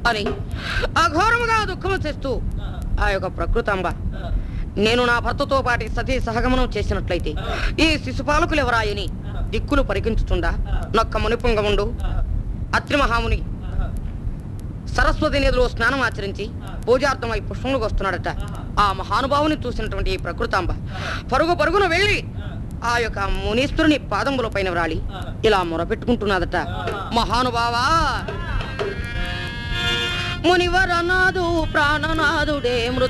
అని అఘోరముగా దుఃఖము చేస్తూ ఆ యొక్క ప్రకృతాంబ నేను నా భర్తతో పాటి సతీ సహగమనం చేసినట్లయితే ఈ శిశుపాలకులు ఎవరాయని దిక్కులు పరికించుతుందా నొక్క మునిపుంగముండు అత్రి మహాముని సరస్వతి నదిలో స్నానం ఆచరించి పూజార్థమై పుష్పములకు వస్తున్నాడట ఆ మహానుభావుని చూసినటువంటి ఈ ప్రకృతాంబ పరుగు పరుగున వెళ్ళి ఆ యొక్క మునీశ్వరుని పాదముల పైన వ్రాలి ఇలా మొరపెట్టుకుంటున్నదట మహానుభావా మునివరనాదు ప్రాణనాథుడే మృత